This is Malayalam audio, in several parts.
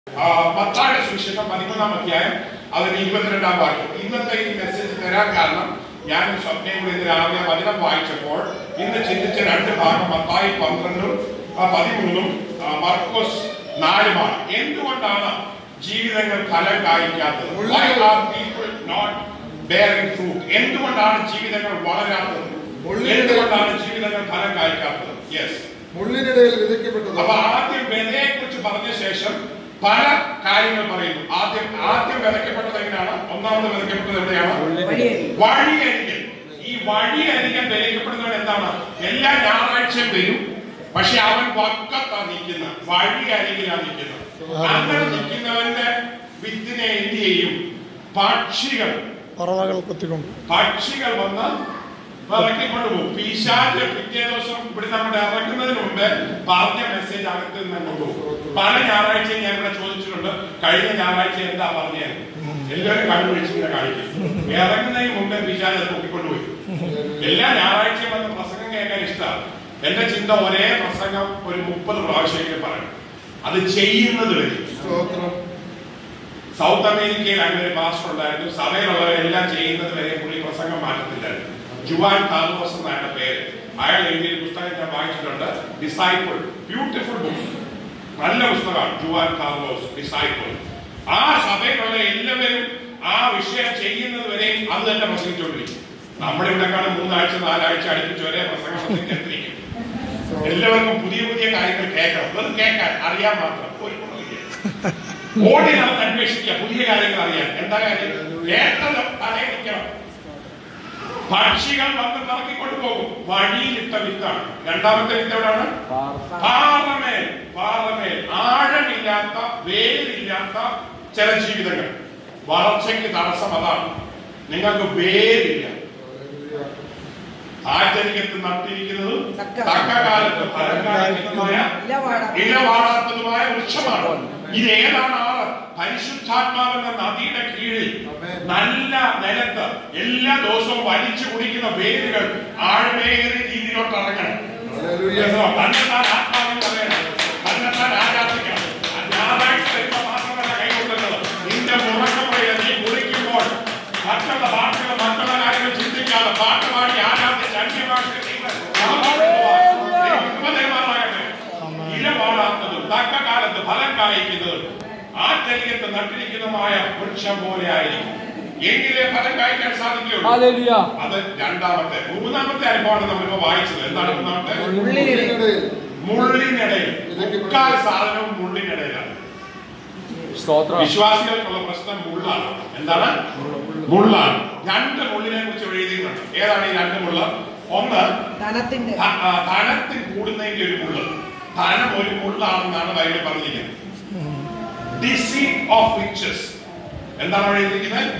ആ, മത്തായിയുടെ സുവിശേഷം പതിമൂന്നാം അധ്യായം അതിന് ഇരുപത്തിരണ്ടാം വാക്യം ഇന്നത്തെ ഈ മെസ്സേജ് തരാൻ കാരണം ഞാൻ സ്വപ്നം കൂടി ഇന്ന് രാവിലെ വചനം വായിച്ചപ്പോൾ ഇന്ന് ചിന്തിച്ച രണ്ട് ഭാഗം മത്തായി പന്ത്രണ്ടും ആ, പതിമൂന്നും ആ, മർക്കോസ് നാലുമാണ് എന്തുകൊണ്ടാണ് ജീവിതങ്ങൾ ഫലം കായ്ക്കാത്തത് Why are people not bearing fruit? എന്തുകൊണ്ടാണ് ജീവിതങ്ങൾ വളരാത്തത് എന്തുകൊണ്ടാണ് ജീവിതങ്ങൾ ഫലം കായ്ക്കാത്തത് യെസ് മുള്ളിനിടയിൽ വിതയ്ക്കപ്പെട്ടത് അപ്പൊ ആദ്യം വിലയെ കുറിച്ച് പറഞ്ഞ ശേഷം പല കാര്യങ്ങൾ പറയുന്നു ആദ്യം ആദ്യം വിതയ്ക്കപ്പെട്ടത് എങ്ങനെയാണ് ഒന്നാമത് വിതയ്ക്കപ്പെട്ടത് എവിടെയാണ് വഴിയരികൽ ഈ വഴിയരികൽ വിതയ്ക്കപ്പെടുന്നത് എന്താണ് എല്ലാ ഞായറാഴ്ചയും വരും പക്ഷെ അവൻ വക്കത്താ നിൽക്കുന്ന വഴി അരികിലാ നിൽക്കുന്നത് അങ്ങനെ നിൽക്കുന്നവന്റെ വിത്തിനെ എന്ത് ചെയ്യും പക്ഷികൾ പറവകൾ കൊത്തിക്കൊണ്ട് പക്ഷികൾ വന്ന് ഇറക്കിക്കൊണ്ട് പോകും പിശാച് പിറ്റേ ദിവസം ഇവിടെ നമ്മുടെ ഇറക്കുന്നതിന് മുമ്പ് പറഞ്ഞ മെസ്സേജ് അകത്ത് നിന്ന് കൊണ്ടുപോകും പല ഞായറാഴ്ചയും ഞാൻ ഇവിടെ ചോദിച്ചിട്ടുണ്ട് കഴിഞ്ഞ ഞായറാഴ്ച എന്താ പറഞ്ഞത് എല്ലാവരും കണ്ടുപിടിച്ച് ഇങ്ങനെ കാണിക്കും ഇറങ്ങുന്നതിന് മുമ്പേ പിശാച് അത് പൊക്കിക്കൊണ്ടുപോയി എല്ലാ ഞായറാഴ്ചയും വന്ന് പ്രസംഗം കേൾക്കാൻ ഇഷ്ടമാണ് എന്റെ ചിന്ത ഒരേ പ്രസംഗം ഒരു മുപ്പത് പ്രാവശ്യമെങ്കിലും പറയണം അത് ചെയ്യുന്നത് വരെ സ്തോത്രം സൗത്ത് അമേരിക്കയിൽ അങ്ങനെ ഒരു പാസ്റ്റർ ഉണ്ടായിരുന്നു സഭയിലുള്ളവരെല്ലാം ചെയ്യുന്നത് വരെ പുള്ളി പ്രസംഗം മാറ്റത്തില്ലായിരുന്നു ജുവാൻ കാർലോസ് എന്നാണ് പേര് അയാൾ എഴുതിയ ഒരു പുസ്തകം ഞാൻ വായിച്ചിട്ടുണ്ട് ഡിസൈപ്പിൾ ബ്യൂട്ടിഫുൾ ബുക്ക് നല്ല പുസ്തകമാണ് ജുവാൻ കാർലോസ് ഡിസൈപ്പിൾ ആ സഭയിലുള്ള എല്ലാവരും ആ വിഷയം ചെയ്യുന്നത് വരെയും അത് തന്നെ പ്രസംഗിച്ചുകൊണ്ടിരിക്കും നമ്മുടെ ഇവിടെക്കാളും മൂന്നാഴ്ച നാലാഴ്ച അടുപ്പിച്ച് ഒരേ പ്രസംഗം പ്രസംഗിച്ചിരിക്കും എല്ലാവർക്കും പുതിയ പുതിയ കാര്യങ്ങൾ കേൾക്കണം അത് കേൾക്കാൻ അറിയാൻ മാത്രം ഒരു ഗുണമില്ല. ഓടി നടന്ന് അന്വേഷിക്കുക പുതിയ കാര്യങ്ങൾ അറിയാൻ എന്താ കാര്യം കേട്ടത് തലേ നിൽക്കണം പക്ഷികൾ വന്ന് പറക്കിക്കൊണ്ട് പോകും വഴിയിലിട്ട വിത്താണ് രണ്ടാമത്തെ വിത്ത് എവിടെയാണ് പാറമേൽ പാറമേൽ ആഴമില്ലാത്ത വേരില്ലാത്ത ചില ജീവിതങ്ങൾ വളർച്ചയ്ക്ക് തടസ്സം അതാണ് നിങ്ങൾക്ക് വേരില്ല ആചരികത്ത് നട്ടിരിക്കുന്നത് തക്ക- തക്ക കാലത്ത് ഫലം കായ്ക്കുന്നതുമായ ഇലവാടാത്ത- ഇലവാടാത്തതുമായ വൃക്ഷമാണ് ഇത് ഏതാണ് ആറ് പരിശുദ്ധാത്മാവെന്ന നദിയുടെ കീഴിൽ ആമേൻ. നല്ല നിലത്ത് എല്ലാ ദിവസവും വലിച്ചു കുടിക്കുന്ന വേരുകൾ ആഴമേറിയ രീതിയിലോട്ട് ഇറങ്ങണം ഹല്ലേലൂയ. തന്നെത്താൻ ആത്മാവിൽ പറയണം തന്നെത്താൻ ആരാധിക്കണം ഞായറാഴ്ച വരുമ്പോ മാത്രമല്ല കൈകൊള്ളുന്നത് നിന്റെ മുറക്കമുറയിൽ നീ കുളിക്കുമ്പോൾ മറ്റുള്ള പാട്ടുകൾ മറ്റുള്ള കാര്യങ്ങൾ ചിന്തിക്കാതെ പാട്ട് പാടി ആരാധിച്ച് അന്യഭാഷ ഇല പാടാത്തതും തക്ക കാലത്ത് ഫലം കായ്ക്കുന്നതും ആറ്റരികത്ത് നട്ടിരിക്കുന്നതുമായ വൃക്ഷം പോലെ ആയിരിക്കും എങ്കിലേ ഫലം കായ്ക്കാൻ സാധിക്കുകയുള്ളൂ Hallelujah. അത് രണ്ടാമത്തെ മൂന്നാമത്തെ അനുഭവമാണ് നമ്മളിപ്പോ വായിച്ചത് എന്താണ് മൂന്നാമത്തെ മുള്ളിനിടയിൽ മുള്ളിനിടയിൽ മുക്കാൽ സാധനവും മുള്ളിനിടയിലാണ് സ്തോത്രം വിശ്വാസികൾക്കുള്ള പ്രശ്നം മുള്ളാണ് എന്താണ് മുള്ളാണ് രണ്ട് മുള്ളിനെ കുറിച്ച് എഴുതിയിട്ടുണ്ട് ഏതാണ് ഈ രണ്ട് മുള്ള ഒന്ന് ധനത്തിന്റെ ധ- ആ, ധനത്തിൽ കൂടുന്നതിന്റെ ഒരു മുള്ള് ധനം ഒരു മുള്ളാണെന്നാണ് ബൈബിൾ പറഞ്ഞിരിക്കുന്നത് ഡിസീറ്റ് ഓഫ് റിച്ചസ് എന്താണ് അവിടെ എഴുതിയിരിക്കുന്നത്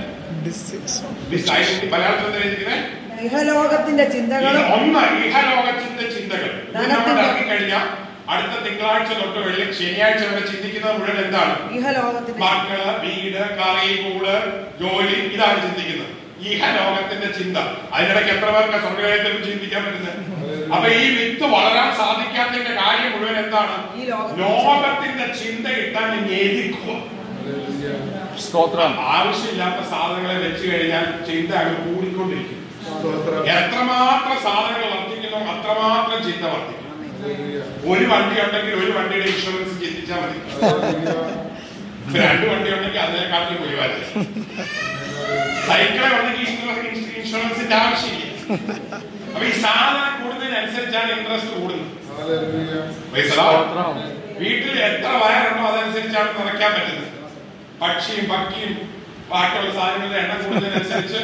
Deceit. മലയാളത്തിൽ എന്താ എഴുതിയിരിക്കുന്നത് ഇഹലോകത്തിന്റെ ചിന്തകളും ഒന്ന് ഇഹലോകത്തിന്റെ ചിന്തകൾ ഇത് നമ്മൾ ധനത്തിന്റെ- ഇറങ്ങിക്കഴിഞ്ഞാൽ അടുത്ത തിങ്കളാഴ്ച തൊട്ട് വെള്ളി ശനിയാഴ്ച വരെ ചിന്തിക്കുന്നത് മുഴുവൻ എന്താണ് ഇഹലോകത്തിന്റെ മക്കള് വീട് കറി കൂട് ജോലി ഇതാണ് ചിന്തിക്കുന്നത് ഇഹലോകത്തിന്റെ ചിന്ത അതിനിടയ്ക്ക് എത്ര പേർക്ക് സ്വർഗത്തെ കുറിച്ച് ചിന്തിക്കാൻ പറ്റുന്നത് അപ്പൊ ഈ വിത്ത് വളരാൻ സാധിക്കാത്തതിന്റെ കാര്യം മുഴുവൻ എന്താണ് ഈ ലോകത്തിന്റെ ലോകത്തിന്റെ ചിന്ത കിട്ടാൻ ഞെരുക്കുക ഹല്ലേലൂയ. സ്തോത്രം ആവശ്യമില്ലാത്ത സാധനങ്ങളെ വെച്ച് കഴിഞ്ഞാൽ ചിന്ത അങ്ങ് കൂടിക്കൊണ്ടിരിക്കും സ്തോത്രം എത്രമാത്രം സാധനങ്ങൾ വർദ്ധിക്കുന്നു അത്രമാത്രം ചിന്ത വർദ്ധിക്കും ഹല്ലേലൂയ. ഒരു വണ്ടി ഉണ്ടെങ്കിൽ ഒരു വണ്ടിയുടെ ഇൻഷുറൻസ് ചിന്തിച്ചാൽ മതി ഹല്ലേലൂയ. ഇപ്പൊ രണ്ട് വണ്ടി ഉണ്ടെങ്കിൽ അതിനെക്കാട്ടിലും ഒഴിവാക്കി സൈക്കിളെ ഉണ്ടെങ്കിൽ ഇൻഷുറൻസ് ഇൻഷുറൻസിന്റെ ആവശ്യമില്ല അപ്പൊ ഈ സാധനം കൂടുന്നതിനനുസരിച്ചാണ് ഇൻട്രസ്റ്റ് കൂടുന്നത് ഹല്ലേലൂയ. Praise the Lord. സ്തോത്രം വീട്ടിൽ എത്ര വയറുണ്ടോ അതനുസരിച്ചാണ് നിറയ്ക്കാൻ പറ്റുന്നത് പക്ഷിയും പക്കിയും ബാക്കിയുള്ള സാധനങ്ങളുടെ എണ്ണം കൂടുന്നതിനനുസരിച്ച്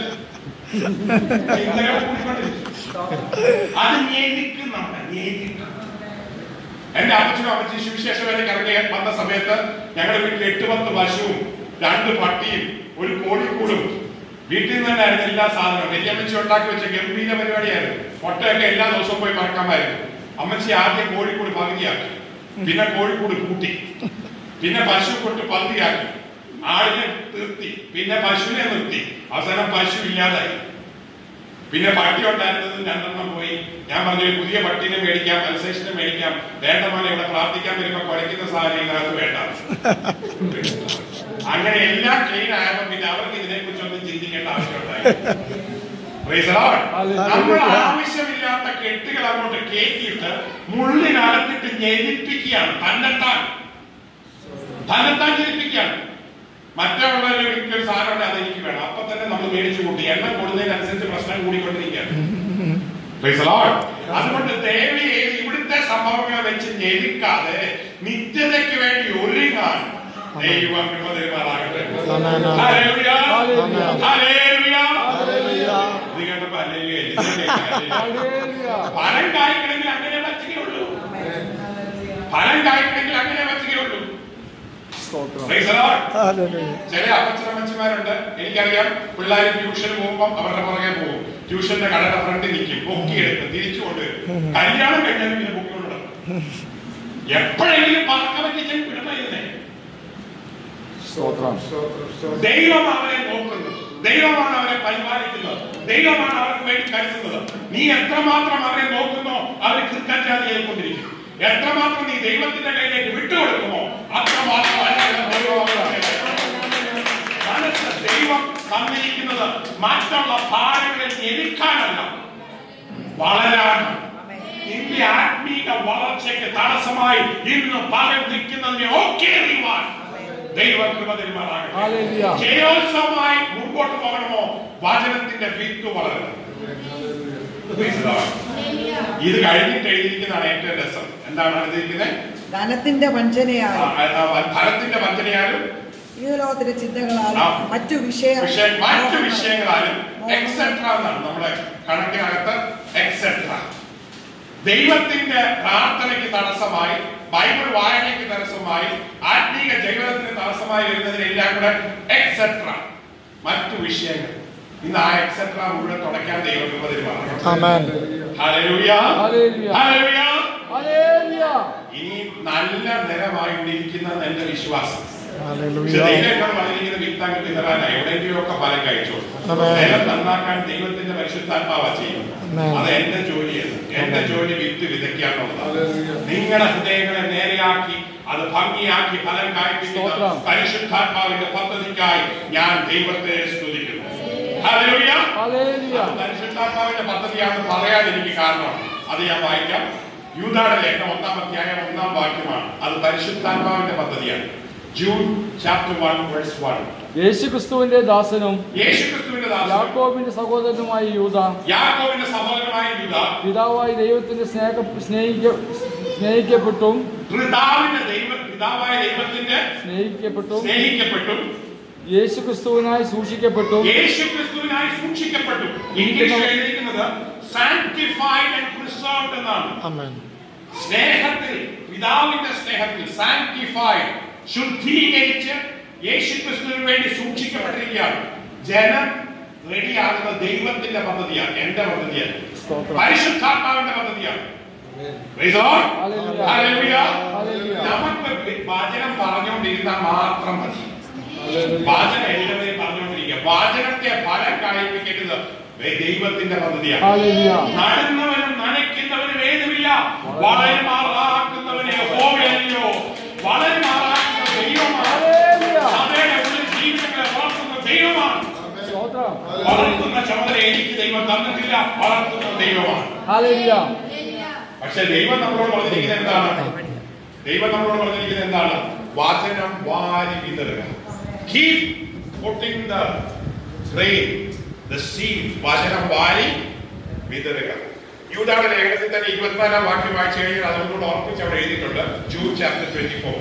ചിന്തകൾ കൂടിക്കൊണ്ടിരിക്കും അത് ഞെരുക്കും നമ്മളെ ഞെരുക്കും എന്റെ അപ്പച്ചനും അപ്പച്ചി സുവിശേഷ വേലയ്ക്ക് ഇറങ്ങി വന്ന സമയത്ത് ഞങ്ങളുടെ വീട്ടിൽ എട്ട് പത്ത് പശുവും രണ്ട് പട്ടിയും ഒരു കോഴിക്കൂടും വീട്ടിൽ നിന്ന് തന്നെയായിരുന്നു എല്ലാ സാധനവും വലിയമ്മച്ചി ഉണ്ടാക്കി വെച്ച ഗംഭീര പരിപാടിയായിരുന്നു മുട്ടയൊക്കെ എല്ലാ ദിവസവും പോയി പറക്കാമായിരുന്നു അമ്മച്ചി ആദ്യം കോഴിക്കൂട് പകുതിയാക്കി പിന്നെ കോഴിക്കൂട് കൂട്ടി പിന്നെ പശു കൊണ്ട് പകുതിയാക്കി ആടിനെ നിർത്തി പിന്നെ പശുവിനെ നിർത്തി അവസാനം പശു ഇല്ലാതായി പിന്നെ പട്ടി ഉണ്ടായിരുന്നതും രണ്ടെണ്ണം പോയി ഞാൻ പറഞ്ഞു ഒരു പുതിയ പട്ടിനെ മേടിക്കാം അൽസേഷനെ മേടിക്കാം വേണ്ട മോനെ ഇവിടെ പ്രാർത്ഥിക്കാൻ വരുമ്പോ കുഴയ്ക്കുന്ന സാധനം ഇതിനകത്ത് വേണ്ട അങ്ങനെ എല്ലാം ക്ലീൻ ആയപ്പോ പിന്നെ അവർക്ക് ഇതിനെ കുറിച്ചൊന്നും ചിന്തിക്കേണ്ട ആവശ്യമുണ്ടായി Praise the Lord. നമ്മൾ ആവശ്യമില്ലാത്ത കെട്ടുകൾ അങ്ങോട്ട് കയറ്റിയിട്ട് മുള്ളിനകത്തിട്ട് ഞെരിപ്പിക്കുകയാണ് തന്നെത്താൻ തന്നെത്താൻ ഞെരിപ്പിക്കുകയാണ് മറ്റുള്ളവർ ഒരിക്കലും സാധനം ഉണ്ട് അതെനിക്ക് വേണം അപ്പൊ തന്നെ നമ്മൾ മേടിച്ചു കൂട്ടി എണ്ണം കൂടുന്നതിനനുസരിച്ച് പ്രശ്നം കൂടിക്കൊണ്ടിരിക്കുകയാണ് Praise the Lord. അതുകൊണ്ട് ദേവിയെ ഇവിടുത്തെ സംഭവങ്ങളെ വെച്ച് ഞെരുക്കാതെ നിത്യതയ്ക്ക് വേണ്ടി ഒരുങ്ങാൻ ദൈവം കൃപ തരുമാറാകട്ടെ. ആമേൻ. ഹല്ലേലൂയ. ഹല്ലേലൂയ. ഹല്ലേലൂയ. ഹല്ലേലൂയ. ഇത് കേട്ടപ്പോ ഹല്ലേലൂയ ഇല്ല. ഇത് കേട്ടപ്പോ ഹല്ലേലൂയ. ഹല്ലേലൂയ. ഫലം കായ്ക്കണമെങ്കിൽ അങ്ങനെ പറ്റുകയുള്ളൂ ഫലം കായ്ക്കണമെങ്കിൽ അങ്ങനെ പറ്റുകയുള്ളൂ സ്തോത്രം Praise the Lord. ഹല്ലേലൂയ. ചില അപ്പച്ചനമ്മച്ചിമാരുണ്ട് എനിക്കറിയാം പിള്ളേർ ട്യൂഷന് പോകുമ്പോൾ അവരുടെ പുറകെ പോകും ട്യൂഷന്റെ കടയുടെ ഫ്രണ്ടിൽ നിൽക്കും പൊക്കിയെടുക്കും തിരിച്ചു കൊണ്ടുവരും കല്യാണം കഴിഞ്ഞാൽ പിന്നെ പൊക്കിക്കൊണ്ട് നടക്കും എപ്പോഴെങ്കിലും പറക്ക പറ്റിച്ച് വിടണേ സ്തോത്രം സ്തോത്രം, സ്തോത്രം. ദൈവം അവരെ നോക്കുന്നത് ദൈവമാണ് അവരെ പരിപാലിക്കുന്നത് ദൈവമാണ് അവർക്ക് വേണ്ടി കരുതുന്നത് നീ എത്രമാത്രം അവരെ നോക്കുന്നോ അവർ കൃത്യജാതിയായിക്കൊണ്ടിരിക്കും എത്രമാത്രം നീ ദൈവത്തിന്റെ കയ്യിലേക്ക് വിട്ടുകൊടുക്കുമോ അത്രമാത്രം അനുഗ്രഹം ദൈവം അവർക്ക് തരും. മനസ്സ് ദൈവം തന്നിരിക്കുന്നത് മറ്റുള്ള ഭാരങ്ങളിൽ ഞെരുക്കാനല്ല വളരാനാണ് നിന്റെ ആത്മീക വളർച്ചയ്ക്ക് തടസ്സമായി ഇന്ന് പകൽ നിൽക്കുന്നതിനെ ഒക്കെ അറിയുവാൻ ദൈവം കൃപ തരുമാറാകട്ടെ ഹല്ലേലൂയ. ജയോത്സവമായി മുമ്പോട്ട് പോകണമോ വചനത്തിന്റെ വിത്ത് വളരണം Praise the Lord. ഇത് കഴിഞ്ഞിട്ട് എഴുതിയിരിക്കുന്നതാണ് ഏറ്റവും രസം എന്താണ് എഴുതിയിരിക്കുന്നത് ധനത്തിന്റെ വഞ്ചനയാൽ ആ, ആ, ആ, ഫലത്തിന്റെ വഞ്ചനയാലും ഈ ലോകത്തിന്റെ ചിന്തകളാലും ആ. മറ്റു വിഷയ വിഷയ മറ്റു വിഷയങ്ങളാലും എക്സെട്ര എന്നാണ് നമ്മുടെ കണക്കിനകത്ത് എക്സെട്ര ദൈവത്തിന്റെ പ്രാർത്ഥനയ്ക്ക് തടസ്സമായി ബൈബിൾ വായനയ്ക്ക് തടസ്സമായി ആത്മീക ജീവിതത്തിന് തടസ്സമായി വരുന്നതിനെല്ലാം കൂടെ എക്സെട്ര മറ്റു വിഷയങ്ങൾ ഇന്ന് ആ എക്സെട്ര മുഴുവൻ തുടയ്ക്കാൻ ദൈവം കൃപ തരുമാറാകട്ടെ. ആമേൻ. ഹല്ലേലൂയ. ഹല്ലേലൂയ. ഹല്ലേലൂയ. ഹല്ലേലൂയ. ഇനി നല്ല നിറമായിട്ടിരിക്കുന്ന എന്റെ വിശ്വാസം ഹല്ലേലൂയ. പക്ഷെ ദൈവം എന്നോട് പറഞ്ഞിരിക്കുന്ന വിത്താൻ കിട്ടുന്നതല്ല എവിടെയെങ്കിലും ഒക്കെ ഫലം കഴിച്ചു ആമേൻ. നിലം നന്നാക്കാൻ ദൈവത്തിന്റെ പരിശുദ്ധാത്മാവ ചെയ്യും ആമേൻ. അത് എന്റെ ജോലിയാണ് എന്റെ ജോലി വിത്ത് വിതയ്ക്കാനുള്ളതാണ് ഹല്ലേലൂയ. നിങ്ങളുടെ ഹൃദയങ്ങളെ നേരെയാക്കി അത് ഭംഗിയാക്കി ഫലം കായ്പിക്കുന്ന സ്തോത്രം. പരിശുദ്ധാത്മാവിന്റെ പദ്ധതിക്കായി ഞാൻ ദൈവത്തെ സ്തുതിക്കുന്നു ഹല്ലേലൂയ. ഹല്ലേലൂയ. അത് പരിശുദ്ധാത്മാവിന്റെ പദ്ധതിയാണെന്ന് പറയാൻ എനിക്ക് കാരണമാണ് അത് ഞാൻ വായിക്കാം യൂതാടെ ലേഖനം ഒന്നാം അധ്യായം ഒന്നാം വാക്യമാണ് അത് പരിശുദ്ധാത്മാവിന്റെ പദ്ധതിയാണ് Jude chapter one verse one യേശു ക്രിസ്തുവിന്റെ ദാസനും യേശുക്രിസ്തുവിന്റെ ദാസൻ യാക്കോബിന്റെ സഹോദരനുമായ യൂത യാക്കോബിന്റെ സഹോദരനായ യൂദ പിതാവായി ദൈവത്തിന്റെ സ്നേഹ സ്നേഹിക്ക സ്നേഹിക്കപ്പെട്ടും പിതാവിന്റെ ദൈവ പിതാവായ ദൈവത്തിന്റെ സ്നേഹിക്കപ്പെട്ടും സ്നേഹിക്കപ്പെട്ടും യേശു ക്രിസ്തുവിനായി സൂക്ഷിക്കപ്പെട്ടും യേശുക്രിസ്തുവിനായി സൂക്ഷിക്കപ്പെട്ടു ഇംഗ്ലീഷിൽ എഴുതിയിരിക്കുന്നത് സാങ്ക്ടിഫൈഡ് ആൻഡ് പ്രിസർവ്ഡ് എന്നാണ് ആമേൻ. സ്നേഹത്തിൽ പിതാവിന്റെ സ്നേഹത്തിൽ സാങ്ക്ടിഫൈഡ് ശുദ്ധീകരിച്ച് യേശുക്രിസ്തുവിന് വേണ്ടി സൂക്ഷിക്കപ്പെട്ടിരിക്കുകയാണ് ജനം റെഡിയാകുന്ന ദൈവത്തിന്റെ പദ്ധതിയാണ് എന്റെ പദ്ധതിയാണ് സ്തോത്രം പരിശുദ്ധാത്മാവിന്റെ പദ്ധതിയാണ് Praise the Lord. Hallelujah. Hallelujah. Hallelujah. നമുക്ക് വചനം പറഞ്ഞുകൊണ്ടിരുന്നാൽ മാത്രം മതി ഹല്ലേലൂയ. വാചനം എല്ലാവരെയും പറഞ്ഞുകൊണ്ടിരിക്കുക വാചനത്തെ ഫലം കായ്പിക്കേണ്ടത് ദൈവത്തിന്റെ പദ്ധതിയാണ് ഹല്ലേലൂയ. നടുന്നവനും നനയ്ക്കുന്നവനും ഏതുമില്ല വളരുമാറാക്കുന്നവനെ ഹോമയല്ലോ വളരുമാറാക്കുന്ന ദൈവമാണ് ഹല്ലേലൂയ. സഭയുടെ ഉള്ളിൽ ജീവിതങ്ങളെ വളർത്തുന്ന ദൈവമാണ് സ്തോത്രം വളർത്തുന്ന ചുമതല എനിക്ക് ദൈവം തന്നിട്ടില്ല വളർത്തുന്ന ദൈവമാണ് ഹല്ലേലൂയ. പക്ഷെ ദൈവം നമ്മളോട് പറഞ്ഞിരിക്കുന്നത് എന്താണ് ദൈവം നമ്മളോട് പറഞ്ഞിരിക്കുന്നത് എന്താണ് വചനം വാരി വിതറുക keep putting the train the seed വചനം വാരി വിതറുക യൂദായുടെ ലേഖനത്തിൽ തന്നെ ഇരുപത്തിനാലാം വാക്യം വായിച്ചു കഴിഞ്ഞാൽ അതുകൊണ്ട് ഉറപ്പിച്ച് അവിടെ എഴുതിയിട്ടുണ്ട് ജൂൺ ചാപ്റ്റർ ട്വന്റി ഫോർ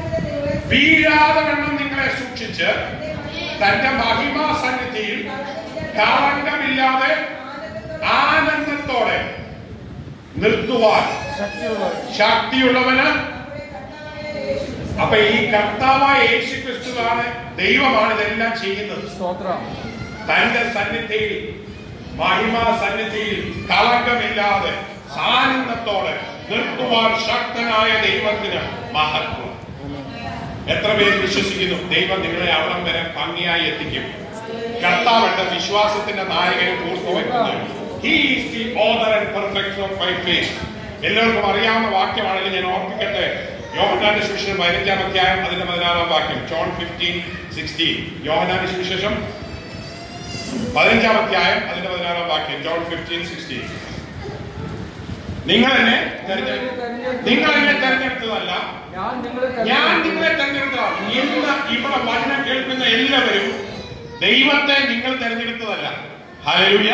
വീഴാതെ വെള്ളം നിങ്ങളെ സൂക്ഷിച്ച് തന്റെ മഹിമാ സന്നിധിയിൽ കളങ്കമില്ലാതെ ആനന്ദത്തോടെ നിർത്തുവാൻ ശക്തിയുള്ളവർ ശക്തിയുള്ളവന് അപ്പൊ ഈ കർത്താവായ യേശു ക്രിസ്തുവാണ് ദൈവമാണ് ഇതെല്ലാം ചെയ്യുന്നത് സ്തോത്രം തന്റെ സന്നിധിയിൽ മഹിമാ സന്നിധിയിൽ കളങ്കമില്ലാതെ സാനന്ദത്തോടെ നിർത്തുവാൻ ശക്തനായ ദൈവത്തിന് മഹത്വം എത്ര പേര് വിശ്വസിക്കുന്നു ദൈവം നിങ്ങളെ അവിടം വരെ ഭംഗിയായി എത്തിക്കും കർത്താവ് വിശ്വാസത്തിന്റെ നായകനും പൂർത്തിവയ്ക്കുന്നത് he is the author and perfection of my faith എല്ലാവർക്കും അറിയാവുന്ന വാക്യമാണെങ്കിൽ ഞാൻ ഓർപ്പിക്കട്ടെ യോഹനാന്റെ സുവിശേഷം പതിനഞ്ചാം അധ്യായം അതിന്റെ പതിനാറാം വാക്യം ജോൺ ഫിഫ്റ്റീൻ സിക്സ്റ്റീൻ യോഹനാന്റെ സുവിശേഷം പതിനഞ്ചാം അധ്യായം അതിന്റെ പതിനാറാം വാക്യം ജോൺ ഫിഫ്റ്റീൻ സിക്സ്റ്റീൻ നിങ്ങൾ എന്നെ തെരഞ്ഞെടുത്തു നിങ്ങൾ എന്നെ തെരഞ്ഞെടുത്തതല്ല ഞാൻ നിങ്ങളെ ഞാൻ തെരഞ്ഞെടുത്തു. നിങ്ങളെ തെരഞ്ഞെടുത്തതാണ് ഇന്ന് ഇവിടെ വചനം കേൾക്കുന്ന എല്ലാവരും ദൈവത്തെ നിങ്ങൾ തെരഞ്ഞെടുത്തതല്ല ഹല്ലേലൂയ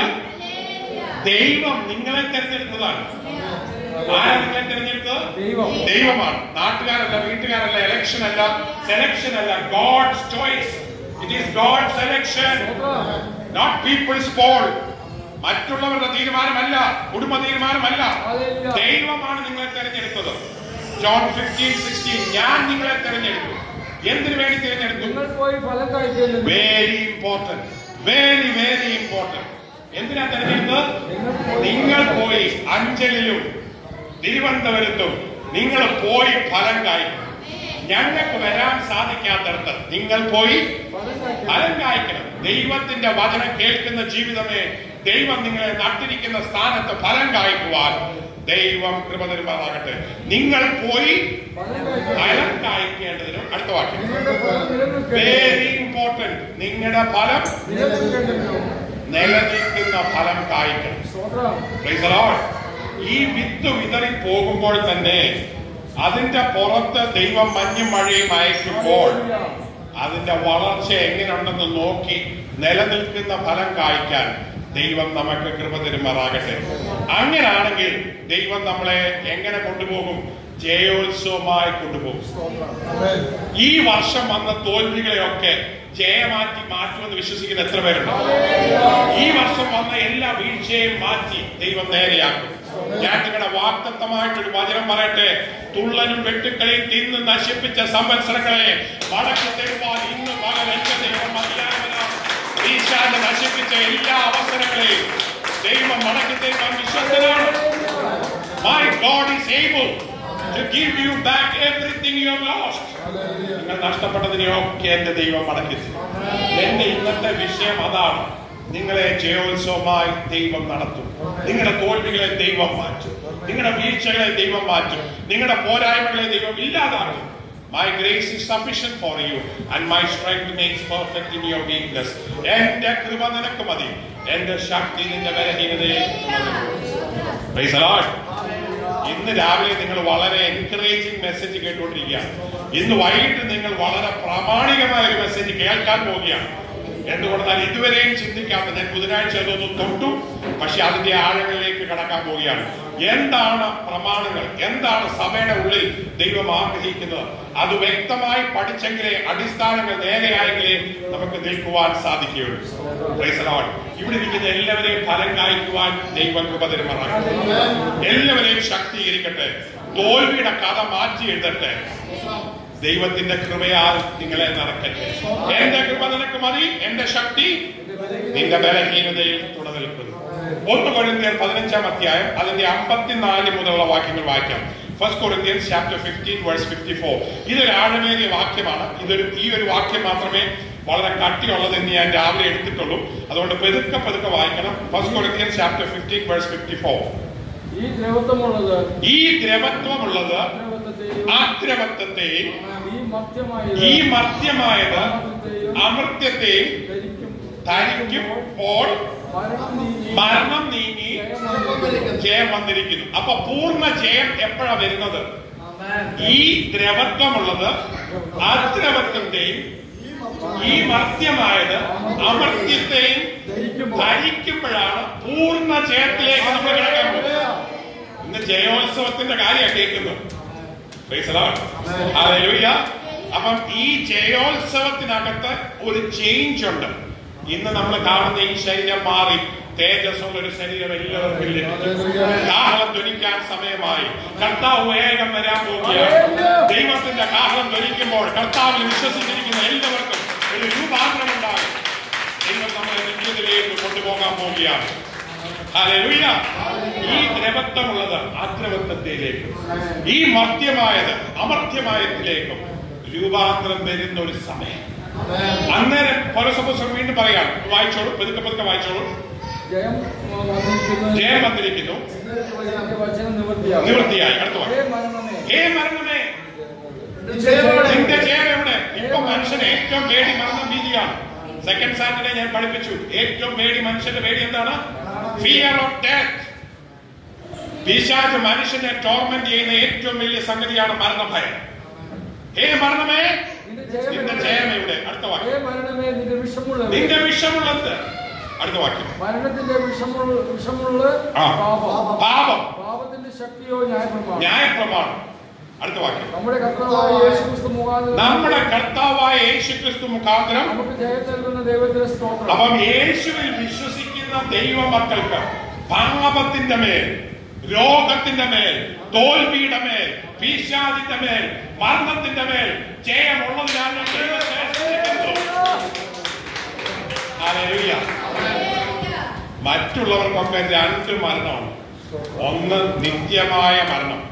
ദൈവം നിങ്ങളെ തെരഞ്ഞെടുത്തതാണ് ആരാ നിങ്ങളെ തെരഞ്ഞെടുത്തത് ദൈവം ദൈവമാണ് നാട്ടുകാരല്ല വീട്ടുകാരല്ല ഇലക്ഷൻ അല്ല സെലക്ഷൻ അല്ല God's choice it is God selection സ്തോത്രം. നോട്ട് പീപ്പിൾസ് പോൾ മറ്റുള്ളവരുടെ തീരുമാനമല്ല കുടുംബ തീരുമാനമല്ല ഹല്ലേലൂയ. ദൈവമാണ് നിങ്ങളെ തെരഞ്ഞെടുത്തത് ജോൺ ഫിഫ്റ്റീൻ സിക്സ്റ്റീൻ ഞാൻ നിങ്ങളെ തെരഞ്ഞെടുത്തു എന്തിനു വേണ്ടി തിരഞ്ഞെടുത്തു നിങ്ങൾ പോയി ഫലം കഴിക്കുന്നു very important very very important എന്തിനാ തെരഞ്ഞെടുത്തത് നിങ്ങൾ പോയി നിങ്ങൾ പോയി അഞ്ചലിലും തിരുവനന്തപുരത്തും നിങ്ങൾ പോയി ഫലം കായ്ക്കണം ഞങ്ങൾക്ക് വരാൻ സാധിക്കാത്തടത്ത് നിങ്ങൾ പോയി ഫലം കഴിക്കുന്നു. ഫലം കായ്ക്കണം ദൈവത്തിന്റെ വചനം കേൾക്കുന്ന ജീവിതമേ ദൈവം നിങ്ങളെ നട്ടിരിക്കുന്ന സ്ഥാനത്ത് ഫലം കായ്ക്കുവാൻ ദൈവം കൃപ തരുമാറാകട്ടെ നിങ്ങൾ പോയി ഫലം കഴിക്കുന്നു. ഫലം കായ്ക്കേണ്ടതിനും അടുത്ത വാക്യം നിങ്ങളുടെ ഫലം നിലനിൽക്കുന്നു. വെരി ഇമ്പോർട്ടന്റ് നിങ്ങളുടെ ഫലം നിലനിൽക്കുന്നു. നിലനിൽക്കുന്ന ഫലം കായ്ക്കണം സ്തോത്രം. Praise the Lord. ഈ വിത്ത് വിതറി പോകുമ്പോൾ തന്നെ അതിന്റെ പുറത്ത് ദൈവം മഞ്ഞും മഴയും അയക്കുമ്പോൾ ഹല്ലേലൂയ. അതിന്റെ വളർച്ച എങ്ങനെയുണ്ടെന്ന് നോക്കി നിലനിൽക്കുന്ന ഫലം കായ്ക്കാൻ ദൈവം നമുക്ക് കൃപ തരുമാറാകട്ടെ അങ്ങനാണെങ്കിൽ ദൈവം നമ്മളെ എങ്ങനെ കൊണ്ടുപോകും ജയോത്സവമായി കൊണ്ടുപോകും ഈ വർഷം വന്ന തോൽവികളെയൊക്കെ ജയമാറ്റി മാറ്റുമെന്ന് വിശ്വസിക്കുന്ന എത്ര പേരുണ്ട് ഈ വർഷം വന്ന എല്ലാ വീഴ്ചയും മാറ്റി ദൈവം നേരെയാക്കും ഞാൻ നിങ്ങളുടെ വാക്തത്വമായിട്ടൊരു വചനം പറയട്ടെ തുള്ളനും വെട്ടുക്കളെയും തിന്ന് നശിപ്പിച്ച സംവത്സരങ്ങളെ മടക്കി തരുവാൻ ഇന്ന് പകൽ എന്റെ ദൈവം മതിയായവനാണ് ഈശാന്റെ നശിപ്പിച്ച എല്ലാ അവസരങ്ങളെയും ദൈവം മടക്കി തരുവാൻ വിശ്വസനാണ് My God is able to give you back everything you have lost. നിങ്ങൾ നഷ്ടപ്പെട്ടതിനെയൊക്കെ എന്റെ ദൈവം മടക്കി തരും. എന്റെ ഇന്നത്തെ വിഷയം അതാണ് നിങ്ങളെ ജയോത്സവമായി ദൈവം നടത്തും നിങ്ങളുടെ തോൽവികളെ ദൈവം മാറ്റും നിങ്ങളുടെ വീഴ്ചകളെ ദൈവം മാറ്റും നിങ്ങളുടെ പോരായ്മകളെ ദൈവം ഇല്ലാതാക്കും My grace is sufficient for you, and my strength makes perfect in your weakness. എന്റെ കൃപ നിനക്ക് മതി എന്റെ ശക്തി നിന്റെ ബലഹീനതയെ Praise the Lord. ഇന്ന് രാവിലെ നിങ്ങൾ വളരെ എൻകറേജിംഗ് മെസ്സേജ് കേട്ടുകൊണ്ടിരിക്കുകയാണ് ഇന്ന് വൈകിട്ട് നിങ്ങൾ വളരെ പ്രാമാണികമായ ഒരു മെസ്സേജ് കേൾക്കാൻ പോവുകയാണ് എന്തുകൊണ്ടെന്നാൽ ഇതുവരെയും ചിന്തിക്കാത്ത ഞാൻ ബുധനാഴ്ച അതൊന്ന് തൊട്ടു പക്ഷെ അതിന്റെ ആഴങ്ങളിലേക്ക് കടക്കാൻ പോവുകയാണ് എന്താണ് പ്രമാണങ്ങൾ എന്താണ് സഭയുടെ ഉള്ളിൽ ദൈവം ആഗ്രഹിക്കുന്നത് അത് വ്യക്തമായി പഠിച്ചെങ്കിലേ അടിസ്ഥാനങ്ങൾ നേരെയായെങ്കിലേ നമുക്ക് നിൽക്കുവാൻ സാധിക്കുകയുള്ളൂ Praise the Lord. ഇവിടെ ഇരിക്കുന്ന എല്ലാവരെയും ഫലം കായ്ക്കുവാൻ ദൈവം കൃപ തരുമാറാകട്ടെ എല്ലാവരെയും ശക്തീകരിക്കട്ടെ തോൽവിയുടെ കഥ മാറ്റി എഴുതട്ടെ ദൈവത്തിന്റെ കൃപയാൽ നിങ്ങളെ നടക്കട്ടെ എന്റെ കൃപ നിനക്ക് മതി എന്റെ ശക്തി നിന്റെ ബലഹീനതയിൽ തുടനിൽക്കുന്നു ഒന്ന് കൊരിന്ത്യർ പതിനഞ്ചാം അധ്യായം അതിന്റെ അമ്പത്തിനാല് മുതലുള്ള വാക്യങ്ങൾ വായിക്കാം first Corinthians chapter fifteen verse fifty four ഇതൊരു ആഴമേറിയ വാക്യമാണ് ഇതൊരു ഈ ഒരു വാക്യം മാത്രമേ വളരെ കട്ടിയുള്ളത് എന്ന് ഞാൻ രാവിലെ എടുത്തിട്ടുള്ളൂ അതുകൊണ്ട് പെതുക്കെ പെതുക്കെ വായിക്കണം first Corinthians chapter fifteen verse fifty four ഈ ദ്രവത്വമുള്ളത് ഈ ദ്രവത്വമുള്ളത് ദ്രവത്വത്തെയും ആദ്രവത്വത്തെയും ഈ മധ്യമായത് ഈ മധ്യമായത് അമൃത്യത്തെയും ധരിക്കും ധരിക്കുമ്പോൾ മരണം നീങ്ങി മരണം നീങ്ങി ജയം വന്നിരിക്കുന്നു അപ്പൊ പൂർണ്ണ ജയം എപ്പോഴാ വരുന്നത് ഈ ദ്രവത്വമുള്ളത് അദ്രവത്വത്തെയും ഈ മർത്യമായത് അമർത്യത്തെയും ധരിക്കുമ്പോഴാണ് പൂർണ്ണ ജയത്തിലേക്ക് നമ്മൾ കിടക്കാൻ പോകുന്നത് ഇന്ന് ജയോത്സവത്തിന്റെ കാര്യമാണ് കേൾക്കുന്നത് Praise the Lord. Hallelujah. അപ്പം ഈ ജയോത്സവത്തിനകത്ത് ഒരു ചേഞ്ച് ഉണ്ട് ഇന്ന് നമ്മൾ കാണുന്ന ഈ ശരീരം മാറി തേജസ്സുള്ള ഒരു ശരീരം എല്ലാവർക്കും ലഭിക്കും കാഹളം ധ്വനിക്കാൻ സമയമായി കർത്താവ് വേഗം വരാൻ പോവുകയാണ് ദൈവത്തിന്റെ കാഹളം ധ്വനിക്കുമ്പോൾ കർത്താവിൽ വിശ്വസിച്ചിരിക്കുന്ന എല്ലാവർക്കും ഒരു രൂപാന്തരം ഉണ്ടാകും ദൈവം നമ്മളെ നിത്യത്തിലേക്ക് കൊണ്ടുപോകാൻ പോവുകയാണ് ഹല്ലേലൂയ. ഈ ദ്രവത്വമുള്ളത് അദ്രവത്വത്തിലേക്കും ഈ മർത്യമായത് അമർത്യമായത്തിലേക്കും രൂപാന്തരം വരുന്ന ഒരു സമയം അന്നേരം പൗലോസ് പുസ്തകം വീണ്ടും പറയാം വായിച്ചോളൂ പതുക്കെ പതുക്കെ വായിച്ചോളൂ ജയം വന്നിരിക്കുന്നു ജയം വന്നിരിക്കുന്നു എന്റെ വചനം നിവൃത്തിയാകും നിവൃത്തിയായി അടുത്ത വാക്യം. ഹേ മരണമേ ഹേ മരണമേ ജയമെവിടെ? നിന്റെ ജയം എവിടെ ഇപ്പൊ മനുഷ്യന് ഏറ്റവും പേടി മരണം ഭീതിയാണ് സെക്കൻഡ് സാറ്റർഡേ ഞാൻ പഠിപ്പിച്ചു ഏറ്റവും പേടി മനുഷ്യന്റെ പേടി എന്താണ് ഫിയർ ഓഫ് ഡെത്ത് പിശാച് മനുഷ്യനെ ടോർമെന്റ് ചെയ്യുന്ന ഏറ്റവും വലിയ സംഗതിയാണ് മരണഭയം ഹേ മരണമേ നിന്റെ ജയം നിന്റെ എവിടെ? ജയം എവിടെ അടുത്ത ഹേ വാക്യം മരണമേ നിന്റെ വിഷമുള്ള നിന്റെ വിഷമുള്ളത് അടുത്ത വാക്യം മരണത്തിന്റെ വിഷമുള്ള വിഷമുള്ള ആ. പാപം പാപം പാപത്തിന്റെ ശക്തിയോ ന്യായപ്രമാണം ന്യായപ്രമാണം അടുത്ത വാക്യം നമ്മുടെ കർത്താവായ യേശുക്രിസ്തു മുഖാന്തരം നമ്മുടെ കർത്താവായ യേശു ക്രിസ്തു മുഖാന്തരം നമുക്ക് ജയം നൽകുന്ന ദൈവത്തിന്റെ സ്തോത്രം അപ്പം യേശുവിൽ വിശ്വസിക്കുന്ന ദൈവമക്കൾക്ക് പാപത്തിന്റെ മേൽ രോഗത്തിന്റെ മേൽ തോൽവിയുടെ മേൽ പീശാദിന്റെ മേൽ മരണത്തിന്റെ മേൽ ജയമുള്ളതിനാൽ ഞാൻ ദൈവത്തെ സ്തുതിക്കുന്നു. ഹല്ലേലൂയ. മറ്റുള്ളവർക്കൊക്കെ രണ്ട് മരണമാണ് ഒന്ന് നിത്യമായ മരണം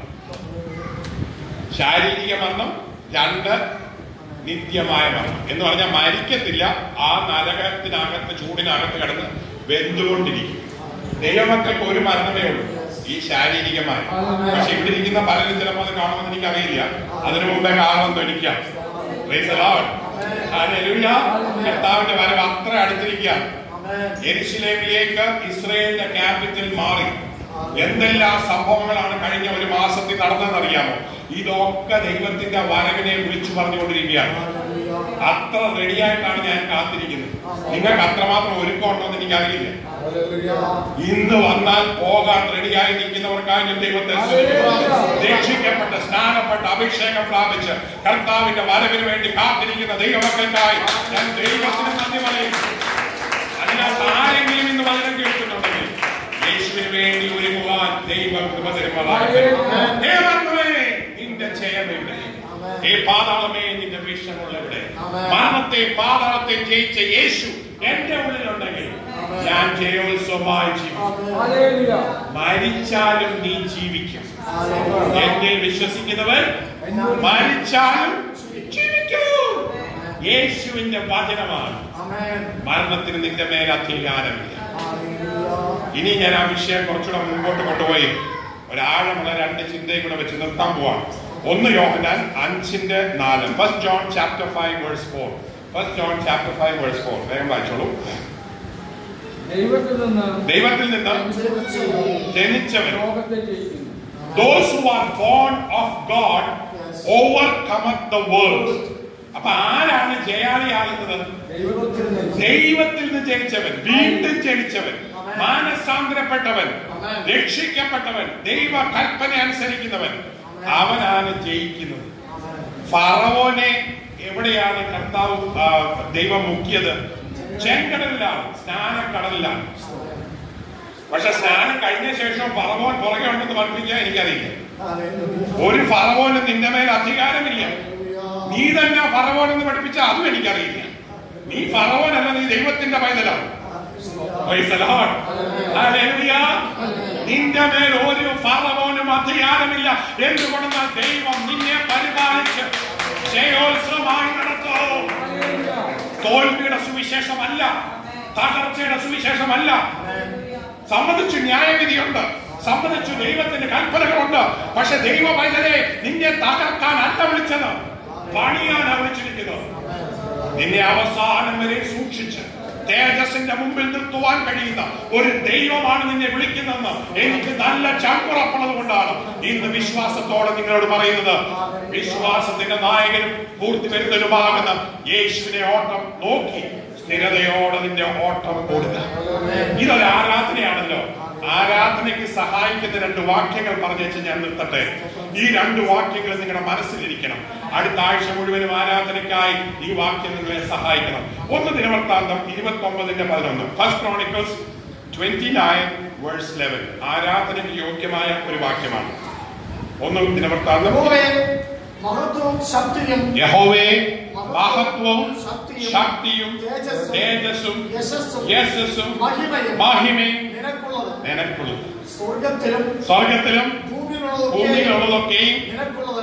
ശാരീരിക മരണം രണ്ട് നിത്യമായ മരണം എന്ന് പറഞ്ഞാൽ മരിക്കത്തില്ല ആ നരകത്തിനകത്ത് ചൂടിനകത്ത് കിടന്ന് വെന്തുകൊണ്ടിരിക്കും ദൈവമക്കൾക്ക് ഒരു മരണമേ ഉള്ളൂ ഈ ശാരീരികമായ പക്ഷെ ഇവിടെ ഇരിക്കുന്ന പലരും ചിലപ്പോൾ അത് കാണുമെന്ന് എനിക്കറിയില്ല അതിനു മുമ്പേ കാണുമെന്ന് എനിക്കാം Praise the Lord. Hallelujah. കർത്താവിന്റെ വരവ് അത്ര അടുത്തിരിക്കുക എരിശിലേമിലേക്ക് ഇസ്രയേലിന്റെ ക്യാപിറ്റൽ മാറി എന്തെല്ലാം സംഭവങ്ങളാണ് കഴിഞ്ഞ ഒരു മാസത്തിൽ നടന്നതെന്നറിയാമോ ഇതൊക്കെ ദൈവത്തിന്റെ വരവിനെ വിളിച്ചു പറഞ്ഞുകൊണ്ടിരിക്കുകയാണ് അത്ര റെഡിയായിട്ടാണ് ഞാൻ കാത്തിരിക്കുന്നത് നിങ്ങൾക്ക് അത്രമാത്രം ഒരുക്കമുണ്ടോ എന്ന് എനിക്കറിയില്ല ഇന്ന് വന്നാൽ പോകാൻ റെഡിയായി നിൽക്കുന്നവർക്കായി ഞാൻ ദൈവത്തെ സ്തുതിക്കുന്നു. രക്ഷിക്കപ്പെട്ട് സ്നാനപ്പെട്ട് അഭിഷേകം പ്രാപിച്ച് കർത്താവിന്റെ വരവിന് വേണ്ടി കാത്തിരിക്കുന്ന ദൈവമക്കൾക്കായി ഞാൻ ദൈവത്തിന് നന്ദി പറയുന്നു അതിനകത്ത് ആരെങ്കിലും ഇന്ന് വചനം കേൾക്കുന്നുണ്ടെങ്കിൽ യേശുവിന് വേണ്ടി ഒരുങ്ങുവാൻ ദൈവം കൃപ തരുമാറാകട്ടെ. ഹേ മരണമേ, നിന്റെ ജയമെവിടെ ഹേ പാതാളമേ നിന്റെ വിഷമുള്ളവിടെ മരണത്തെ പാതാളത്തെ ജയിച്ച യേശു എന്റെ ഉള്ളിലുണ്ടെങ്കിൽ ഞാൻ ജയോത്സവമായി ജീവിക്കും ഹല്ലേലൂയ മരിച്ചാലും നീ ജീവിക്കും എന്നെ വിശ്വസിക്കുന്നവർ മരിച്ചാലും ജീവിക്കൂ യേശുവിന്റെ വചനമാണ് മരണത്തിന് നിന്റെ മേൽ അധികാരമില്ല ഇനി ഞാൻ ആ വിഷയം കുറച്ചുകൂടെ മുമ്പോട്ട് കൊണ്ടുപോയി ഒരാഴമുള്ള രണ്ട് ചിന്തയും കൂടെ വെച്ച് നിർത്താൻ പോവാണ് ഒന്ന് യോഹനാൻ അഞ്ചിന്റെ നാല് first John chapter five verse four first John chapter five verse four വേഗം വായിച്ചോളൂ ദൈവത്തിൽ നിന്ന് ദൈവത്തിൽ നിന്ന് ജനിച്ചവൻ ലോകത്തെ ജയിക്കുന്നു those who are born of God overcometh the world അപ്പൊ ആരാണ് ജയാളിയാകുന്നത് ദൈവത്തിൽ നിന്ന് ദൈവത്തിൽ നിന്ന് ജനിച്ചവൻ വീണ്ടും ജനിച്ചവൻ മാനസാന്തരപ്പെട്ടവൻ രക്ഷിക്കപ്പെട്ടവൻ ദൈവ കൽപ്പന അനുസരിക്കുന്നവൻ അവനാണ് ജയിക്കുന്നത് ഫറവോനെ എവിടെയാണ് കർത്താവ് ആ, ദൈവം മുക്കിയത് ചെങ്കടലിലാണ് സ്നാനക്കടലിലാണ് പക്ഷെ സ്നാനം കഴിഞ്ഞ ശേഷം ഫറവോൻ പുറകെ ഉണ്ടെന്ന് പഠിപ്പിക്കാൻ എനിക്കറിയില്ല ഒരു ഫറവോന് നിന്റെ മേൽ അധികാരമില്ല നീ തന്നെ ഫറവോൻ എന്ന് പഠിപ്പിച്ച അതും എനിക്കറിയില്ല നീ ഫറവോനല്ല നീ ദൈവത്തിന്റെ പൈതലാണ് Praise the Lord. Hallelujah. നിന്റെ മേൽ ഒരു ഫറവോനും അധികാരമില്ല എന്തുകൊണ്ടെന്നാൽ ദൈവം നിന്നെ പരിപാലിച്ച് ജയോത്സവമായി നടത്തും തോൽവിയുടെ സുവിശേഷമല്ല തകർച്ചയുടെ സുവിശേഷമല്ല സമ്മതിച്ചു ന്യായവിധിയുണ്ട് സമ്മതിച്ചു ദൈവത്തിന്റെ കൽപ്പനകളുണ്ട് പക്ഷെ ദൈവ പൈതലെ നിന്നെ തകർക്കാൻ അല്ല വിളിച്ചത് പണിയാണ് വിളിച്ചിരിക്കുന്നത് നിന്നെ അവസാനം വരെ സൂക്ഷിച്ച് തേജസിന്റെ മുമ്പിൽ നിർത്തുവാൻ കഴിയുന്ന ഒരു ദൈവമാണ് നിന്നെ വിളിക്കുന്നതെന്ന് എനിക്ക് നല്ല ചങ്കുറപ്പുള്ളത് കൊണ്ടാണ് ഇന്ന് വിശ്വാസത്തോടെ നിങ്ങളോട് പറയുന്നത് വിശ്വാസത്തിന്റെ നായകനും പൂർത്തി വരുന്നതിനുമാകുന്ന യേശുവിനെ ഓട്ടം നോക്കി സ്ഥിരതയോടെ നിന്റെ ഓട്ടം ഓടുക ഇതൊരു ആരാധനയാണല്ലോ ആരാധനയ്ക്ക് സഹായിക്കുന്ന രണ്ട് വാക്യങ്ങൾ പറഞ്ഞു വെച്ച് ഞാൻ നിർത്തട്ടെ ഈ രണ്ട് വാക്യങ്ങൾ നിങ്ങളുടെ മനസ്സിലിരിക്കണം അടുത്ത ആഴ്ച മുഴുവനും ആരാധനയ്ക്കായി ഈ വാക്യം നിങ്ങളെ സഹായിക്കണം ഒന്ന് ദിനവൃത്താന്തം ഇരുപത്തി ഒമ്പതിന്റെ പതിനൊന്ന് first Chronicles twenty nine verse eleven ആരാധനയ്ക്ക് യോഗ്യമായ ഒരു വാക്യമാണ് ഒന്ന് ദിനവൃത്താന്തം മഹത്വവും ശക്തിയും യഹോവേ മഹത്വവും ശക്തിയും തേജസ്സും യശസ്സും യശസ്സും മഹിമയും മഹിമയും നിനക്കുള്ളത് നിനക്കുള്ളത് സ്വർഗത്തിലും സ്വർഗത്തിലും ഭൂമിയിലുള്ളതൊക്കെയും ഭൂമിയിലുള്ളതൊക്കെയും നിനക്കുള്ളതല്ലോ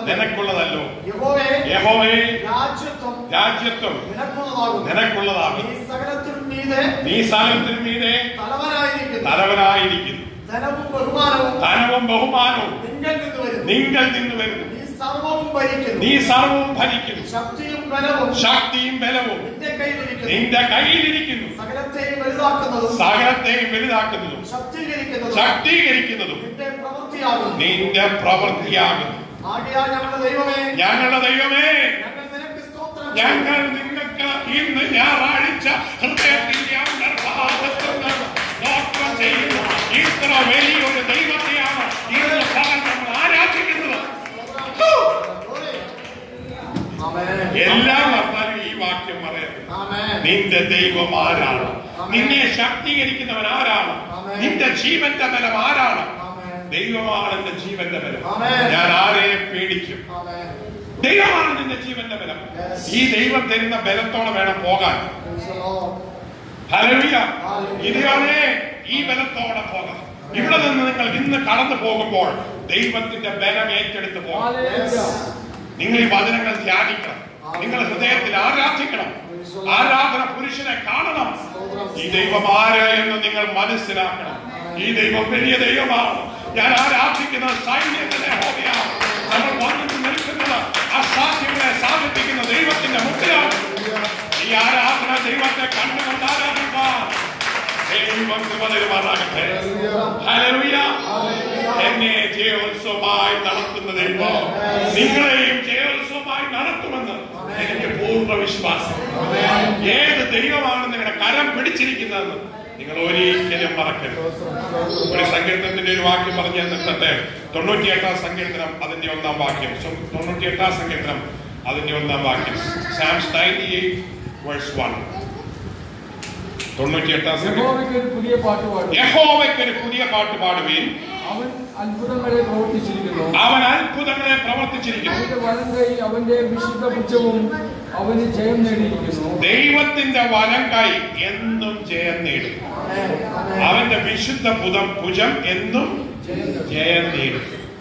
നിനക്കുള്ളതല്ലോ യഹോവേ യഹോവേ രാജ്യത്വം രാജ്യത്വം നിനക്കുള്ളതാകുന്നു നിനക്കുള്ളതാകും നീ സകലത്തിനും മീതെ നീ സ്ഥലത്തിനു മീതെ തലവനായിരിക്കുന്നു തലവനായിരിക്കുന്നു ധനവും ബഹുമാനവും ധനവും ബഹുമാനവും നിങ്കൽ നിന്ന് വരുന്നു നിങ്ങൾ നിന്ന് വരുന്നു നീ സർവവും ഭരിക്കുന്നു നീ സർവവും ഭരിക്കുന്നു ശക്തിയും ബലവും ശക്തിയും ബലവും നിന്റെ കയ്യിലിരിക്കുന്നു നിന്റെ കയ്യിലിരിക്കുന്നു സകലത്തെയും വലുതാക്കുന്നതും സകലത്തെയും വലുതാക്കുന്നതും ശക്തീകരിക്കുന്നതും ശക്തീകരിക്കുന്നതും നിന്റെ പ്രവൃത്തിയാകുന്നു നിന്റെ പ്രവൃത്തിയാകുന്നു ആകയാൽ ഞങ്ങളുടെ ദൈവമേ ഞങ്ങളുടെ ദൈവമേ ഞങ്ങൾ നിനക്ക് സ്തോത്രം ഞങ്ങൾ നിങ്ങൾക്ക് ഇന്ന് ഞായറാഴ്ച ഹൃദയത്തിന്റെ അന്തർഭാഗത്ത് നിന്ന് സ്തോത്രം ചെയ്യുന്നു ഇത്ര വലിയൊരു ദൈവത്തെയാണ് ഇന്ന് പകൽ നമ്മൾ ആരാധിക്കുന്നത് ഹൂ! ആമേൻ എല്ലാ വർത്താനും ഈ വാക്യം പറയുന്നത് ആമേൻ നിന്റെ ദൈവം ആരാണ് നിന്നെ ശക്തീകരിക്കുന്നവൻ ആരാണ് നിന്റെ ജീവന്റെ ബലം ആരാണ് ആമേൻ ദൈവമാണ് എന്റെ ജീവന്റെ ബലം ആമേൻ. ഞാൻ ആരെ പേടിക്കും ആമേൻ ദൈവമാണ് നിന്റെ ജീവന്റെ ബലം Yes. ഈ ദൈവം തരുന്ന ബലത്തോടെ വേണം പോകാൻ Praise the Lord. ഹല്ലേലൂയ Hallelujah. ഇതാണ് ഈ ബലത്തോടെ പോകാം ഇവിടെ നിന്ന് നിങ്ങൾ ഇന്ന് കടന്നു പോകുമ്പോൾ ദൈവത്തിന്റെ ബലം ഏറ്റെടുത്ത് പോകാം Hallelujah. നിങ്ങൾ ഈ വചനങ്ങൾ ധ്യാനിക്കണം നിങ്ങൾ ഹൃദയത്തിൽ ആരാധിക്കണം ആരാധന പുരുഷനെ കാണണം ഈ ദൈവം ആര് എന്ന് നിങ്ങൾ മനസ്സിലാക്കണം ഈ ദൈവം വലിയ ദൈവമാണ് ഞാൻ ആരാധിക്കുന്ന സൈന്യത്തിന്റെ ഹോബിയാണ് നമ്മൾ വന്നു നിൽക്കുന്നത് അസാധ്യങ്ങളെ സാധിപ്പിക്കുന്ന ദൈവത്തിന്റെ മുട്ടിലാണ് ഈ ആരാധന ദൈവത്തെ കണ്ടുകൊണ്ട് ആരാധിക്കാൻ ദൈവം കൃപ തരുമാറാകട്ടെ ഹല്ലേലൂയ. എന്നെ ജയോത്സവമായി നടത്തുന്ന ദൈവം നിങ്ങളെയും ജയോത്സവമായി നടത്തുമെന്ന് എനിക്ക് പൂർണ്ണ വിശ്വാസം ഏത് ദൈവമാണ് നിങ്ങളുടെ കരം പിടിച്ചിരിക്കുന്നതെന്ന് നിങ്ങൾ ഒരിക്കലും മറക്കരുത് ഒരു സങ്കീർത്തനത്തിന്റെ ഒരു വാക്യം പറഞ്ഞ് ഞാൻ നിർത്തട്ടെ തൊണ്ണൂറ്റിയെട്ടാം സങ്കീർത്തനം അതിന്റെ ഒന്നാം വാക്യം സോ- തൊണ്ണൂറ്റിയെട്ടാം സങ്കീർത്തനം അതിന്റെ ഒന്നാം വാക്യം Psalms ninety eight verse one തൊണ്ണൂറ്റിയെട്ടാം സങ്കീർത്തനം യഹോവയ്ക്ക് ഒരു പുതിയ പാട്ട് പാടും യഹോവയ്ക്ക് ഒരു പുതിയ പാട്ട് പാടുവീൻ അവൻ അത്ഭുതങ്ങളെ പ്രവർത്തിച്ചിരിക്കുന്നു അവൻ അത്ഭുതങ്ങളെ പ്രവർത്തിച്ചിരിക്കുന്നു അവന്റെ വലം കൈ അവന്റെ വിശുദ്ധ പുച്ഛവും അവന് ജയം നേടിയിരിക്കുന്നു ദൈവത്തിന്റെ വലം കൈ എന്നും ജയം നേടും ആമേൻ ആമേൻ അവന്റെ വിശുദ്ധ പുതം ഭുജം എന്നും ജയം നേടും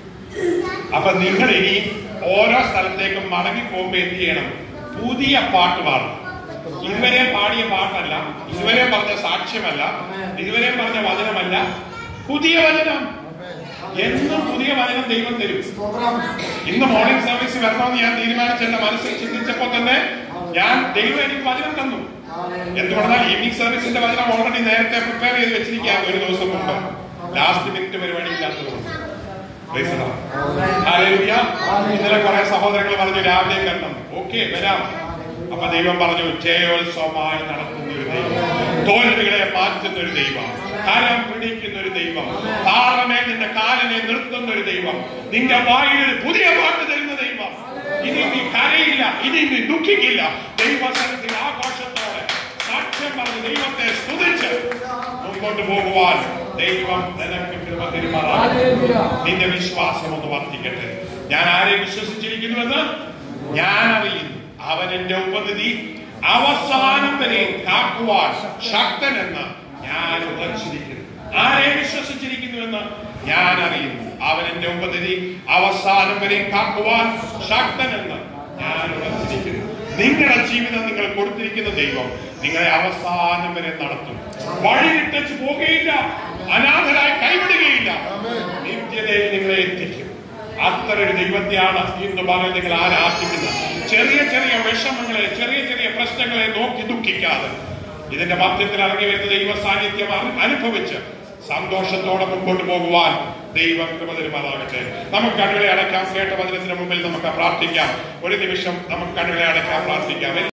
അപ്പൊ നിങ്ങൾ ഇനി ഓരോ സ്ഥലത്തേക്കും മടങ്ങി പോകുമ്പോ എന്ത് ചെയ്യണം പുതിയ പാട്ട് പാടണം ഇതുവരെ പാടിയ പാട്ടല്ല ഇതുവരെ പറഞ്ഞ സാക്ഷ്യമല്ല ഇതുവരെ പറഞ്ഞ വചനമല്ല പുതിയ വചനം എന്നും പുതിയ വചനം ദൈവം തരും സ്തോത്രം ഇന്ന് മോർണിംഗ് സർവീസ് വരണമെന്ന് ഞാൻ തീരുമാനിച്ച എന്റെ മനസ്സിൽ ചിന്തിച്ചപ്പോ തന്നെ ഞാൻ ദൈവം എനിക്ക് വചനം തന്നു ആമേൻ എന്ത് പറഞ്ഞാൽ ഈവനിങ് സർവീസിന്റെ വചനം ഓൾറെഡി നേരത്തെ പ്രിപ്പയർ ചെയ്ത് വെച്ചിരിക്കാം ഒരു ദിവസം മുമ്പ് ലാസ്റ്റ് മിനിറ്റ് പരിപാടി ഇല്ലാത്തതുകൊണ്ട് Praise the Lord. Hallelujah. ഇന്നലെ കുറെ സഹോദരങ്ങൾ പറഞ്ഞു രാവിലെ വരണം ഓക്കെ വരാം അപ്പൊ ദൈവം പറഞ്ഞു ജയോത്സവമായി നടത്തുന്ന ഒരു ദൈവം തോൽവികളെ മാറ്റുന്ന ഒരു ദൈവം കരം പിടിക്കുന്ന ഒരു ദൈവം താറമേ നിന്റെ കാലിനെ നിർത്തുന്ന ഒരു ദൈവം നിന്റെ വായിൽ ഒരു പുതിയ പാട്ട് തരുന്ന ദൈവം ഇനി നീ കരയില്ല ഇനി നീ ദുഃഖിക്കില്ല ദൈവസനത്തിൽ ആഘോഷത്തോടെ സാക്ഷ്യം പറഞ്ഞ് ദൈവത്തെ സ്തുതിച്ച് മുമ്പോട്ട് പോകുവാൻ ദൈവം നിനക്ക് കൃപ പെരുമാറാം Hallelujah. നിന്റെ വിശ്വാസം ഒന്ന് വർദ്ധിക്കട്ടെ ഞാൻ ആരെ വിശ്വസിച്ചിരിക്കുന്നുവെന്ന് ഞാൻ അറിയുന്നു അവൻ എന്റെ ഉപനിധി അവസാനം വരെ കാക്കുവാൻ ശക്തനെന്ന് ഞാൻ ഉറച്ചിരിക്കുന്നു ആരെ വിശ്വസിച്ചിരിക്കുന്നുവെന്ന് ഞാൻ അറിയുന്നു അവൻ എന്റെ ഉപനിധി അവസാനം വരെ കാക്കുവാൻ ശക്തനെന്ന് ഞാൻ ഉറച്ചിരിക്കുന്നു നിങ്ങളുടെ ജീവിതം നിങ്ങൾ കൊടുത്തിരിക്കുന്ന ദൈവം നിങ്ങളെ അവസാനം വരെ നടത്തും വഴിയിട്ടച്ച് പോകുകയില്ല അനാഥരായി കൈവിടുകയില്ല നിത്യതയിൽ നിങ്ങളെ എത്തിക്കും അത്ര ഒരു ദൈവത്തെയാണ് ഇന്ന് പകൽ നിങ്ങൾ ആരാധിക്കുന്നത് ചെറിയ ചെറിയ വിഷമങ്ങളെ ചെറിയ ചെറിയ പ്രശ്നങ്ങളെ നോക്കി ദുഃഖിക്കാതെ ഇതിന്റെ മധ്യത്തിൽ ഇറങ്ങി വരുന്ന ദൈവ സാന്നിധ്യം അറി- അനുഭവിച്ച് സന്തോഷത്തോടെ മുമ്പോട്ട് പോകുവാൻ ദൈവം കൃപ തരുമാറാകട്ടെ നമുക്ക് കണ്ണുകളെ അടയ്ക്കാം കേട്ട വചനത്തിന് മുമ്പിൽ നമുക്ക് പ്രാർത്ഥിക്കാം ഒരു നിമിഷം നമുക്ക് കണ്ണുകളെ അടയ്ക്കാം പ്രാർത്ഥിക്കാം